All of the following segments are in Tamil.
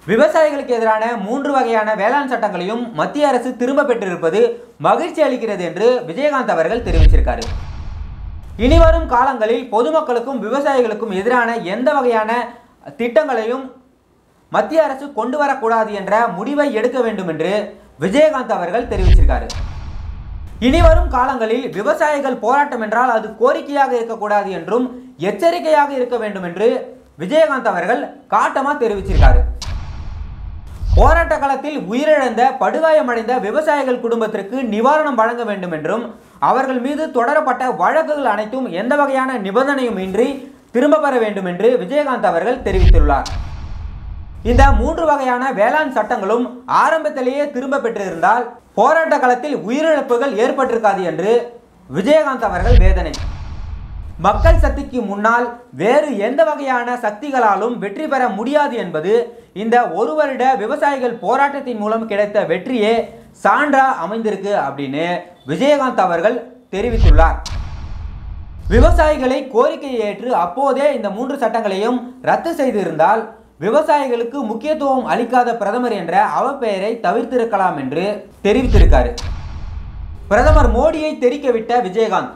விவசாயிகளுக்கு எதிரான மூன்று வகையான வேளாண் சட்டங்களையும் மத்திய அரசு திரும்ப பெற்றிருப்பது மகிழ்ச்சி அளிக்கிறது என்று விஜயகாந்த் அவர்கள் தெரிவிச்சிருக்காரு இனிவரும் காலங்களில் பொதுமக்களுக்கும் விவசாயிகளுக்கும் எதிரான எந்த வகையான திட்டங்களையும் மத்திய அரசு கொண்டு வரக்கூடாது என்ற முடிவை எடுக்க வேண்டும் என்று விஜயகாந்த் அவர்கள் தெரிவிச்சிருக்காரு இனிவரும் காலங்களில் விவசாயிகள் போராட்டம் என்றால் அது கோரிக்கையாக இருக்கக்கூடாது என்றும் எச்சரிக்கையாக இருக்க வேண்டும் என்று விஜயகாந்த் அவர்கள் காட்டமா தெரிவிச்சிருக்காரு போராட்ட காலத்தில் உயிரிழந்த படுகாயமடைந்த விவசாயிகள் குடும்பத்திற்கு நிவாரணம் வழங்க வேண்டும் என்றும் அவர்கள் மீது தொடரப்பட்ட வழக்குகள் அனைத்தும் எந்த வகையான நிபந்தனையும் இன்றி திரும்ப பெற வேண்டும் என்று விஜயகாந்த் அவர்கள் தெரிவித்துள்ளார் இந்த மூன்று வகையான வேளாண் சட்டங்களும் ஆரம்பத்திலேயே திரும்ப பெற்றிருந்தால் போராட்ட காலத்தில் உயிரிழப்புகள் ஏற்பட்டிருக்காது என்று விஜயகாந்த் அவர்கள் வேதனை மக்கள் சக்திக்கு முன்னால் வேறு எந்த வகையான சக்திகளாலும் வெற்றி பெற முடியாது என்பது இந்த ஒரு வருட விவசாயிகள் போராட்டத்தின் மூலம் கிடைத்த வெற்றியே சான்றா அமைந்திருக்கு அப்படின்னு விஜயகாந்த் அவர்கள் தெரிவித்துள்ளார் விவசாயிகளை கோரிக்கையை ஏற்று அப்போதே இந்த மூன்று சட்டங்களையும் ரத்து செய்திருந்தால் விவசாயிகளுக்கு முக்கியத்துவம் அளிக்காத பிரதமர் என்ற அவப்பெயரை தவிர்த்திருக்கலாம் என்று தெரிவித்திருக்காரு பிரதமர் மோடியை தெரிக்கவிட்ட விஜயகாந்த்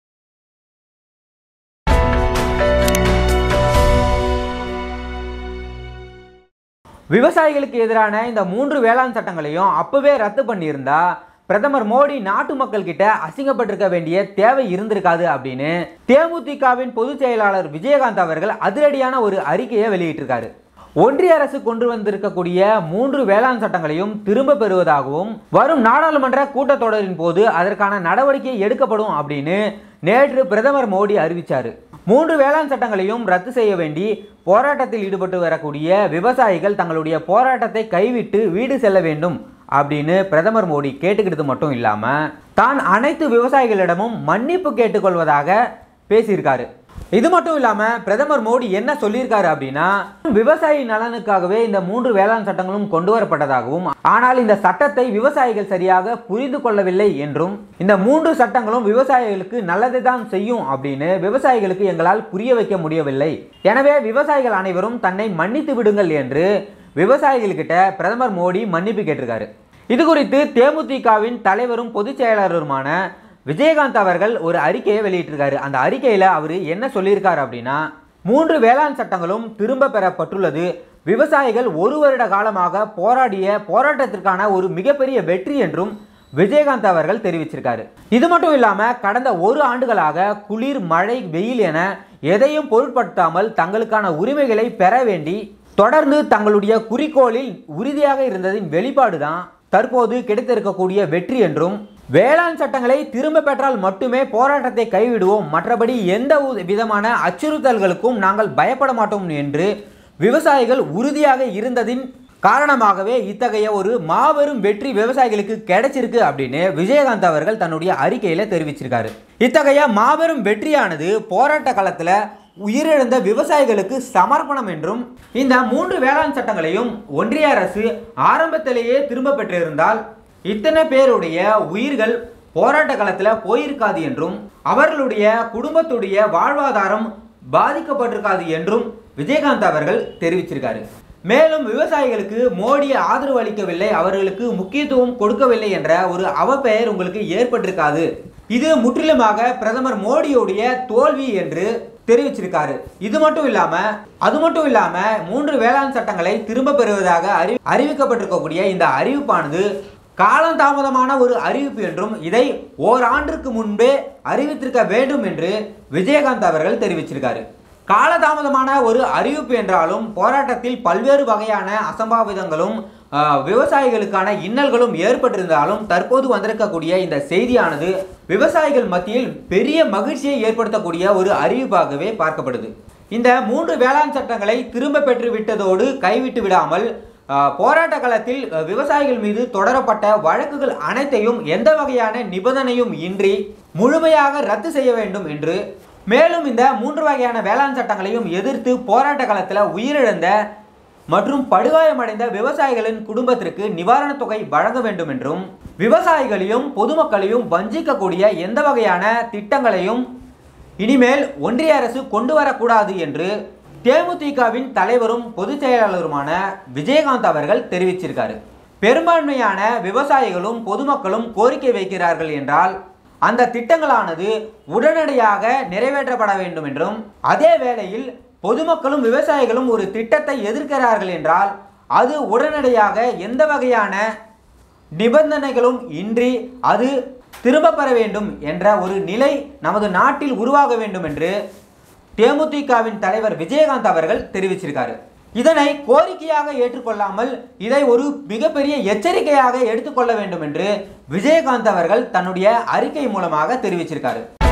விவசாயிகளுக்கு எதிரான இந்த மூன்று வேளாண் சட்டங்களையும் அப்பவே ரத்து பண்ணியிருந்தா பிரதமர் மோடி நாட்டு மக்கள் கிட்ட அசிங்கப்பட்டிருக்க வேண்டிய தேவை இருந்திருக்காது அப்படின்னு தேமுதிகவின் பொதுச் செயலாளர் விஜயகாந்த் அவர்கள் அதிரடியான ஒரு அறிக்கையை வெளியிட்டிருக்காரு ஒன்றிய அரசு கொண்டு வந்திருக்கக்கூடிய மூன்று வேளாண் சட்டங்களையும் திரும்ப பெறுவதாகவும் வரும் நாடாளுமன்ற கூட்டத்தொடரின் போது அதற்கான நடவடிக்கை எடுக்கப்படும் அப்படின்னு நேற்று பிரதமர் மோடி அறிவிச்சாரு மூன்று வேளாண் சட்டங்களையும் ரத்து செய்ய வேண்டி போராட்டத்தில் ஈடுபட்டு வரக்கூடிய விவசாயிகள் தங்களுடைய போராட்டத்தை கைவிட்டு வீடு செல்ல வேண்டும் அப்படின்னு பிரதமர் மோடி கேட்டுக்கிட்டது மட்டும் இல்லாம தான் அனைத்து விவசாயிகளிடமும் மன்னிப்பு கேட்டுக்கொள்வதாக பேசியிருக்காரு இது மட்டும் இல்லாம பிரதமர் மோடி என்ன சொல்லியிருக்காரு அப்படின்னா விவசாயி நலனுக்காகவே இந்த மூன்று வேளாண் சட்டங்களும் கொண்டு வரப்பட்டதாகவும் ஆனால் இந்த சட்டத்தை விவசாயிகள் சரியாக புரிந்து கொள்ளவில்லை என்றும் இந்த மூன்று சட்டங்களும் விவசாயிகளுக்கு நல்லதை தான் செய்யும் அப்படின்னு விவசாயிகளுக்கு எங்களால் புரிய வைக்க முடியவில்லை எனவே விவசாயிகள் அனைவரும் தன்னை மன்னித்து விடுங்கள் என்று விவசாயிகள்கிட்ட பிரதமர் மோடி மன்னிப்பு கேட்டிருக்காரு இது குறித்து தேமுதிகவின் தலைவரும் பொதுச் செயலாளருமான விஜயகாந்த் அவர்கள் ஒரு அறிக்கையை வெளியிட்டிருக்காரு அந்த அறிக்கையில் அவர் என்ன சொல்லியிருக்காரு அப்படின்னா மூன்று வேளாண் சட்டங்களும் திரும்ப பெறப்பட்டுள்ளது விவசாயிகள் ஒரு வருட காலமாக போராடிய போராட்டத்திற்கான ஒரு மிகப்பெரிய வெற்றி என்றும் விஜயகாந்த் அவர்கள் தெரிவிச்சிருக்காரு இது மட்டும் இல்லாம கடந்த ஒரு ஆண்டுகளாக குளிர் மழை வெயில் என எதையும் பொருட்படுத்தாமல் தங்களுக்கான உரிமைகளை பெற வேண்டி தொடர்ந்து தங்களுடைய குறிக்கோளில் உறுதியாக இருந்ததின் வெளிப்பாடுதான் தற்போது கிடைத்திருக்கக்கூடிய வெற்றி என்றும் வேளாண் சட்டங்களை திரும்ப பெற்றால் மட்டுமே போராட்டத்தை கைவிடுவோம் மற்றபடி எந்த உ- விதமான அச்சுறுத்தல்களுக்கும் நாங்கள் பயப்பட மாட்டோம் என்று விவசாயிகள் உறுதியாக இருந்ததின் காரணமாகவே இத்தகைய ஒரு மாபெரும் வெற்றி விவசாயிகளுக்கு கிடைச்சிருக்கு அப்படின்னு விஜயகாந்த் அவர்கள் தன்னுடைய அறிக்கையில தெரிவிச்சிருக்காரு இத்தகைய மாபெரும் வெற்றியானது போராட்ட காலத்துல உயிரிழந்த விவசாயிகளுக்கு சமர்ப்பணம் என்றும் இந்த மூன்று வேளாண் சட்டங்களையும் ஒன்றிய அரசு ஆரம்பத்திலேயே திரும்ப பெற்றிருந்தால் இத்தனை பேருடைய உயிர்கள் போராட்ட காலத்தில் போயிருக்காது என்றும் அவர்களுடைய குடும்பத்துடைய வாழ்வாதாரம் பாதிக்கப்பட்டிருக்காது என்றும் விஜயகாந்த் அவர்கள் தெரிவிச்சிருக்காரு மேலும் விவசாயிகளுக்கு மோடி ஆதரவு அளிக்கவில்லை அவர்களுக்கு முக்கியத்துவம் கொடுக்கவில்லை என்ற ஒரு அவப்பெயர் உங்களுக்கு ஏற்பட்டிருக்காது இது முற்றிலுமாக பிரதமர் மோடியுடைய தோல்வி என்று தெரிவிச்சிருக்காரு இது மட்டும் இல்லாம அது மட்டும் இல்லாம மூன்று வேளாண் சட்டங்களை திரும்ப பெறுவதாக அறி அறிவிக்கப்பட்டிருக்கக்கூடிய இந்த அறிவிப்பானது காலந்தாமதமான ஒரு அறிவிப்பு என்றும் இதை ஓராண்டிற்கு முன்பே அறிவித்திருக்க வேண்டும் என்று விஜயகாந்த் அவர்கள் தெரிவிச்சிருக்காரு காலதாமதமான ஒரு அறிவிப்பு என்றாலும் போராட்டத்தில் பல்வேறு வகையான அசம்பாவிதங்களும் ஆஹ், விவசாயிகளுக்கான இன்னல்களும் ஏற்பட்டிருந்தாலும் தற்போது வந்திருக்கக்கூடிய இந்த செய்தியானது விவசாயிகள் மத்தியில் பெரிய மகிழ்ச்சியை ஏற்படுத்தக்கூடிய ஒரு அறிவிப்பாகவே பார்க்கப்படுது இந்த மூன்று வேளாண் சட்டங்களை திரும்ப பெற்று விட்டதோடு கைவிட்டு விடாமல் ஆஹ், போராட்ட காலத்தில் அஹ், விவசாயிகள் மீது தொடரப்பட்ட வழக்குகள் அனைத்தையும் எந்த வகையான நிபந்தனையும் இன்றி முழுமையாக ரத்து செய்ய வேண்டும் என்று மேலும் இந்த மூன்று வகையான வேளாண் சட்டங்களையும் எதிர்த்து போராட்ட காலத்தில் உயிரிழந்த மற்றும் படுகாயமடைந்த விவசாயிகளின் குடும்பத்திற்கு நிவாரணத் தொகை வழங்க வேண்டும் என்றும் விவசாயிகளையும் பொதுமக்களையும் வஞ்சிக்கக்கூடிய எந்த வகையான திட்டங்களையும் இனிமேல் ஒன்றிய அரசு கொண்டு வரக்கூடாது என்று தேமுதிகவின் தலைவரும் பொதுச் செயலாளருமான விஜயகாந்த் அவர்கள் தெரிவிச்சிருக்காரு பெரும்பான்மையான விவசாயிகளும் பொதுமக்களும் கோரிக்கை வைக்கிறார்கள் என்றால் அந்த திட்டங்களானது உடனடியாக நிறைவேற்றப்பட வேண்டும் என்றும் அதே வேளையில் பொதுமக்களும் விவசாயிகளும் ஒரு திட்டத்தை எதிர்க்கிறார்கள் என்றால் அது உடனடியாக எந்த வகையான நிபந்தனைகளும் இன்றி அது திரும்ப பெற வேண்டும் என்ற ஒரு நிலை நமது நாட்டில் உருவாக வேண்டும் என்று தேமுதிகவின் தலைவர் விஜயகாந்த் அவர்கள் தெரிவிச்சிருக்காரு இதனை கோரிக்கையாக ஏற்றுக்கொள்ளாமல் இதை ஒரு மிகப்பெரிய எச்சரிக்கையாக எடுத்துக்கொள்ள வேண்டும் என்று விஜயகாந்த் அவர்கள் தன்னுடைய அறிக்கை மூலமாக தெரிவிச்சிருக்காரு